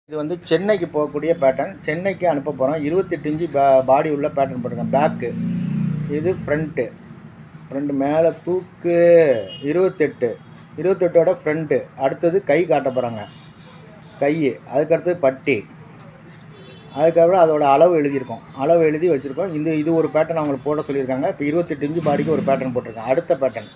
இது வந்து சென்னைக்கு போகக்கூடிய பேட்டர்ன் சென்னைக்கு அனுப்ப போகிறோம் இருபத்தெட்டு இன்ச்சு பா பாடி உள்ள பேட்டர்ன் போட்டிருக்கேன் பேக்கு இது ஃப்ரண்ட்டு ஃப்ரண்ட் மேலே தூக்கு இருபத்தெட்டு இருபத்தெட்டோட ஃப்ரண்ட்டு அடுத்தது கை காட்ட போகிறாங்க கை அதுக்கடுத்தது பட்டி அதுக்கப்புறம் அதோட அளவு எழுதியிருக்கோம் அளவு எழுதி வச்சுருக்கோம் இந்த இது ஒரு பேட்டர்ன் அவங்களுக்கு போட சொல்லியிருக்காங்க இப்போ இருபத்தெட்டு இன்ச்சு பாடிக்கு ஒரு பேட்டர்ன் போட்டிருக்கேன் அடுத்த பேட்டர்ன்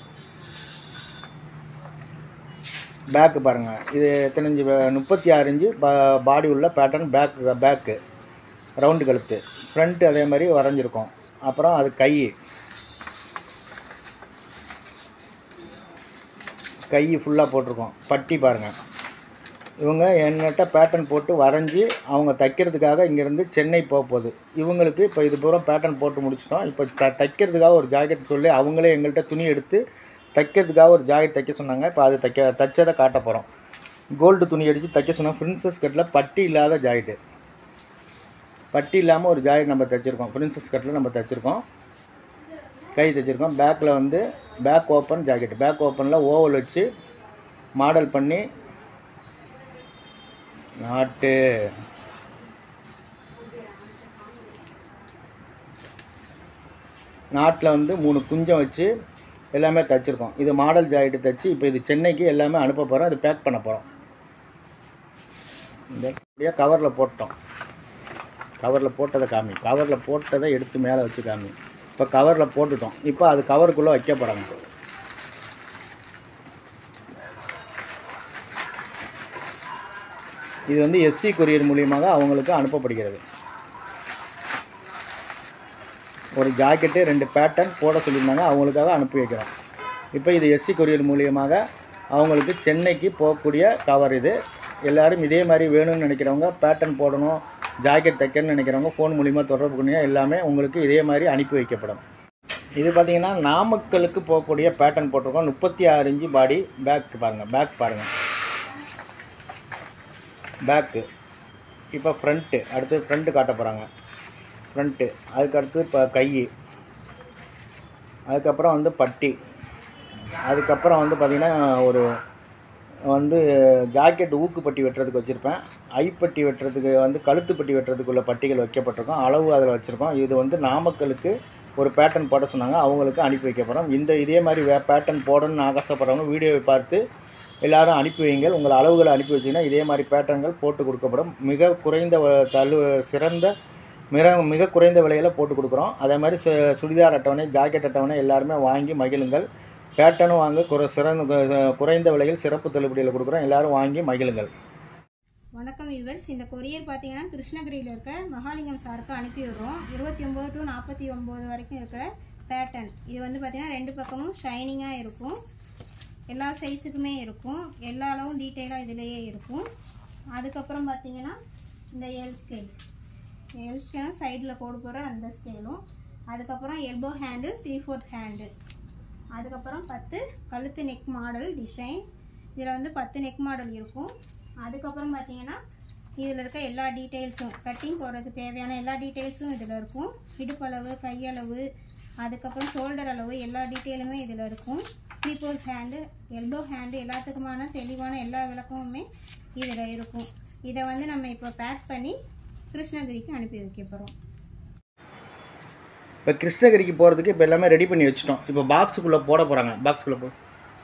பேக்கு பாருங்கள் இது எத்தனை இன்ச்சு முப்பத்தி ஆறு இன்ச்சு பா பாடி உள்ள பேட்டர்ன் பேக்கு பேக்கு ரவுண்டு கழுத்து ஃப்ரண்ட்டு அதே மாதிரி வரைஞ்சிருக்கோம் அப்புறம் அது கை கை ஃபுல்லாக போட்டிருக்கோம் பட்டி பாருங்கள் இவங்க என்கிட்ட பேட்டர்ன் போட்டு வரைஞ்சி அவங்க தைக்கிறதுக்காக இங்கேருந்து சென்னை போக போகுது இவங்களுக்கு இப்போ இது பூரா பேட்டர்ன் போட்டு முடிச்சிட்டோம் இப்போ த தைக்கிறதுக்காக ஒரு ஜாக்கெட் சொல்லி அவங்களே எங்கள்கிட்ட துணி எடுத்து தைக்கிறதுக்காக ஒரு ஜாக்கெட் தைக்க சொன்னாங்க இப்போ அது தைக்க தைச்சதை காட்ட போகிறோம் கோல்டு துணி அடித்து தைக்க சொன்னாங்க பிரின்சஸ் கட்டில் பட்டி இல்லாத ஜாக்கெட்டு பட்டி இல்லாமல் ஒரு ஜாக்கெட் நம்ம தைச்சிருக்கோம் பிரின்சஸ் கட்டில் நம்ம தைச்சிருக்கோம் கை தைச்சிருக்கோம் பேக்கில் வந்து பேக் ஓப்பன் ஜாக்கெட் பேக் ஓப்பனில் ஓவல் வச்சு மாடல் பண்ணி நாட்டு நாட்டில் வந்து மூணு குஞ்சம் வச்சு எல்லாமே தைச்சிருக்கோம் இது மாடல் ஜாக்கெட்டு தைச்சி இப்போ இது சென்னைக்கு எல்லாமே அனுப்ப போகிறோம் இது பேக் பண்ண போகிறோம் இந்த அப்படியே கவரில் போட்டோம் கவரில் போட்டதை காமி கவரில் போட்டதை எடுத்து மேலே வச்சு காமி இப்போ கவரில் போட்டுட்டோம் இப்போ அது கவருக்குள்ளே வைக்க போகிறாங்க இது வந்து எஸ்சி கொரியர் மூலியமாக அவங்களுக்கு அனுப்பப்படுகிறது ஒரு ஜாக்கெட்டு ரெண்டு பேட்டர்ன் போட சொல்லியிருந்தாங்க அவங்களுக்காக அனுப்பி வைக்கிறோம் இப்போ இது எஸ்சி கொரியர் மூலியமாக அவங்களுக்கு சென்னைக்கு போகக்கூடிய கவர் இது எல்லோரும் இதே மாதிரி வேணும்னு நினைக்கிறவங்க பேட்டர்ன் போடணும் ஜாக்கெட் தைக்கணும்னு நினைக்கிறவங்க ஃபோன் மூலிமா தொடர்பு பண்ணி எல்லாமே உங்களுக்கு இதே மாதிரி அனுப்பி வைக்கப்படும் இது பார்த்திங்கன்னா நாமக்கலுக்கு போகக்கூடிய பேட்டர்ன் போட்டிருக்கோம் முப்பத்தி ஆறு இன்ச்சு பாடி பேக் பாருங்கள் பேக் பாருங்கள் பேக்கு இப்போ ஃப்ரண்ட்டு அடுத்து ஃப்ரண்ட்டு காட்ட போகிறாங்க ஃப்ரண்ட்டு அதுக்கடுத்து இப்போ கை அதுக்கப்புறம் வந்து பட்டி அதுக்கப்புறம் வந்து பார்த்திங்கன்னா ஒரு வந்து ஜாக்கெட் ஊக்குப்பட்டி வெட்டுறதுக்கு வச்சுருப்பேன் ஐப்பட்டி வெட்டுறதுக்கு வந்து கழுத்துப்பட்டி வெட்டுறதுக்குள்ள பட்டிகள் வைக்கப்பட்டிருக்கோம் அளவு அதில் வச்சுருக்கோம் இது வந்து நாமக்கலுக்கு ஒரு பேட்டர்ன் போட சொன்னாங்க அவங்களுக்கு அனுப்பி வைக்க போகிறோம் இந்த இதே மாதிரி வே பேட்டர்ன் போடணும்னு ஆசைப்படுறவங்க வீடியோவை பார்த்து எல்லாரும் அனுப்பி வைங்கள் உங்கள் அளவுகளை அனுப்பி வச்சிங்கன்னா இதே மாதிரி பேட்டர்ன்கள் போட்டு கொடுக்கப்படும் மிக குறைந்த வ- தள்ளு சிறந்த மிக மிக குறைந்த விலையில் போட்டு கொடுக்குறோம் அதே மாதிரி சு சுடிதார் அட்டவணை ஜாக்கெட் அட்டவணை எல்லாருமே வாங்கி மகிழுங்கள் பேட்டர்னும் வாங்க குறை சிறந்த கு- குறைந்த விலையில் சிறப்பு தள்ளுபடியில் கொடுக்குறோம் எல்லாரும் வாங்கி மகிழுங்கள் வணக்கம் விவர்ஸ் இந்த கொரியர் பார்த்தீங்கன்னா கிருஷ்ணகிரியில் இருக்க மகாலிங்கம் சாருக்கு அனுப்பி விடுறோம் இருபத்தி ஒம்பது டு நாற்பத்தி ஒம்பது வரைக்கும் இருக்கிற பேட்டர்ன் இது வந்து பார்த்தீங்கன்னா ரெண்டு பக்கமும் ஷைனிங்காக இருக்கும் எல்லா சைஸுக்குமே இருக்கும் எல்லா அளவும் டீட்டெயிலாக இதிலேயே இருக்கும் அதுக்கப்புறம் பார்த்தீங்கன்னா இந்த எல் ஸ்கேல் எல் ஸ்கேலும் சைடில் போட போகிற அந்த ஸ்கேலும் அதுக்கப்புறம் elbow hand three fourth hand அதுக்கப்புறம் பத்து கழுத்து நெக் மாடல் டிசைன் இதில் வந்து பத்து நெக் மாடல் இருக்கும் அதுக்கப்புறம் பார்த்தீங்கன்னா இதில் இருக்க எல்லா டீட்டெயில்ஸும் கட்டிங் போடுறதுக்கு தேவையான எல்லா டீட்டெயில்ஸும் இதில் இருக்கும் இடுப்பளவு கையளவு அதுக்கப்புறம் ஷோல்டர் அளவு எல்லா டீட்டெயிலுமே இதில் இருக்கும் த்ரீ ஹேண்டு எல்போ ஹேண்டு எல்லாத்துக்குமான தெளிவான எல்லா விளக்கமுமே இதில் இருக்கும் இதை வந்து நம்ம இப்போ பேக் பண்ணி கிருஷ்ணகிரிக்கு அனுப்பி வைக்க போகிறோம் இப்போ கிருஷ்ணகிரிக்கு போகிறதுக்கு இப்போ எல்லாமே ரெடி பண்ணி வச்சுட்டோம் இப்போ பாக்ஸுக்குள்ளே போட போகிறாங்க பாக்ஸுக்குள்ளே போ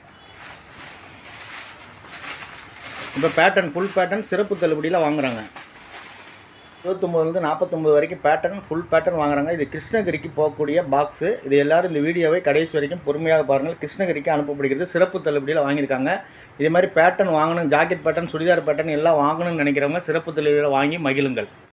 இப்போ பேட்டர்ன் ஃபுல் பேட்டர்ன் சிறப்பு தள்ளுபடியில் வாங்குறாங்க இருபத்தொம்போதுலேருந்து நாற்பத்தொம்பது வரைக்கும் பேட்டர்ன் ஃபுல் பேட்டர்ன் வாங்குறாங்க இது கிருஷ்ணகிரிக்கு போகக்கூடிய பாக்ஸு இது எல்லாரும் இந்த வீடியோவை கடைசி வரைக்கும் பொறுமையாக பாருங்கள் கிருஷ்ணகிரிக்கு அனுப்பப்படுகிறது சிறப்பு தள்ளுபடியில் வாங்கியிருக்காங்க இதே மாதிரி பேட்டர்ன் வாங்கணும் ஜாக்கெட் பேட்டர்ன் சுடிதார் பேட்டர்ன் எல்லாம் வாங்கணும்னு நினைக்கிறவங்க சிறப்பு தள்ளுபடியில் வாங்கி மகிழுங்கள்